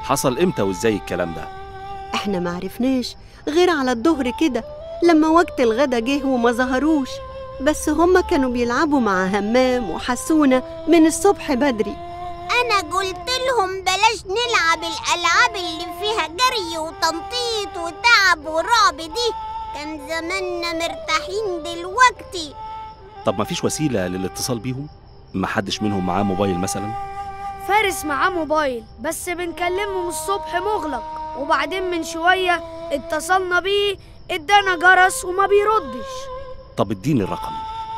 حصل امتى وازاي الكلام ده احنا معرفناش غير على الظهر كده لما وقت الغدا جه وما ظهروش بس هما كانوا بيلعبوا مع همام وحسونة من الصبح بدري أنا قلت لهم بلاش نلعب الألعاب اللي فيها جري وتنطيط وتعب ورعب دي كان زماننا مرتاحين دلوقتي طب ما فيش وسيله للاتصال بيهم ما حدش منهم معاه موبايل مثلا فارس معاه موبايل بس بنكلمه من الصبح مغلق وبعدين من شوية اتصلنا بيه ادانا جرس وما بيردش طب اديني الرقم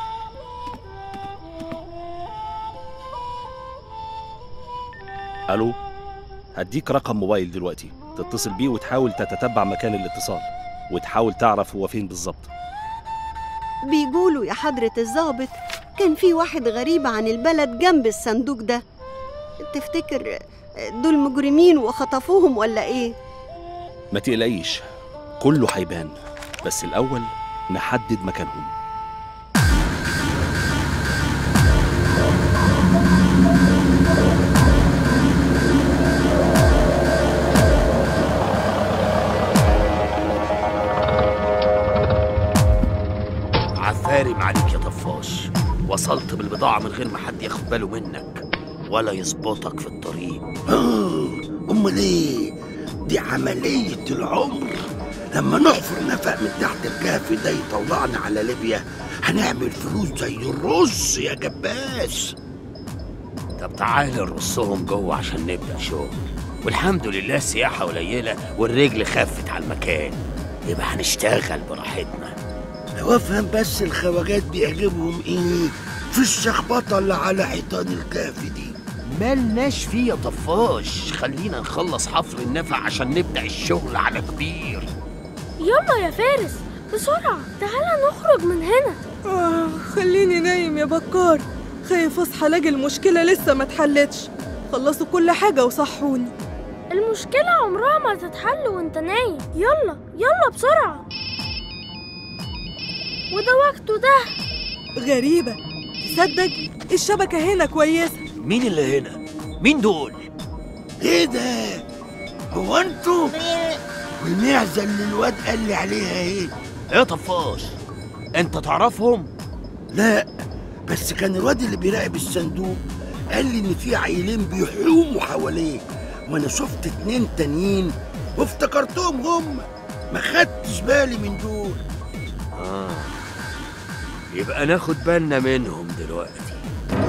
الو هديك رقم موبايل دلوقتي تتصل بيه وتحاول تتتبع مكان الاتصال وتحاول تعرف هو فين بالظبط بيقولوا يا حضرة الضابط كان في واحد غريب عن البلد جنب الصندوق ده تفتكر دول مجرمين وخطفوهم ولا ايه ما تقلقيش كله هيبان بس الاول نحدد مكانهم عفارم عليك يا طفاش وصلت بالبضاعة من غير ما حد ياخد باله منك ولا يظبطك في الطريق آه، أمال إيه؟ دي عملية العمر لما نحفر نفق من تحت الكهف ده يطلعنا على ليبيا هنعمل فلوس زي الرز يا جباس طب تعال نرصهم جوه عشان نبدأ شغل والحمد لله السياحة قليلة والرجل خفت على المكان يبقى هنشتغل براحتنا لو افهم بس الخواجات بيعجبهم ايه في الشخبطة اللي على حيطان الكهف دي مالناش فيه يا طفاش خلينا نخلص حفر النفق عشان نبدأ الشغل على كبير يلا يا فارس بسرعة تعالى نخرج من هنا آه خليني نايم يا بكار خايف اصحى الاقي المشكلة لسه ما اتحلتش خلصوا كل حاجة وصحوني المشكلة عمرها ما تتحل وانت نايم يلا يلا بسرعة وده وقته ده غريبة تصدق الشبكة هنا كويسة مين اللي هنا؟ مين دول؟ ايه ده هو انتوا والمعزة اللي الواد قال لي عليها ايه ايه يا طفاش انت تعرفهم؟ لا بس كان الواد اللي بيراقب الصندوق قال لي ان في عيلين بيحوموا حواليه وانا شفت اتنين تانيين وافتكرتهم هم ما خدتش بالي من دول آه يبقى ناخد بالنا منهم دلوقتي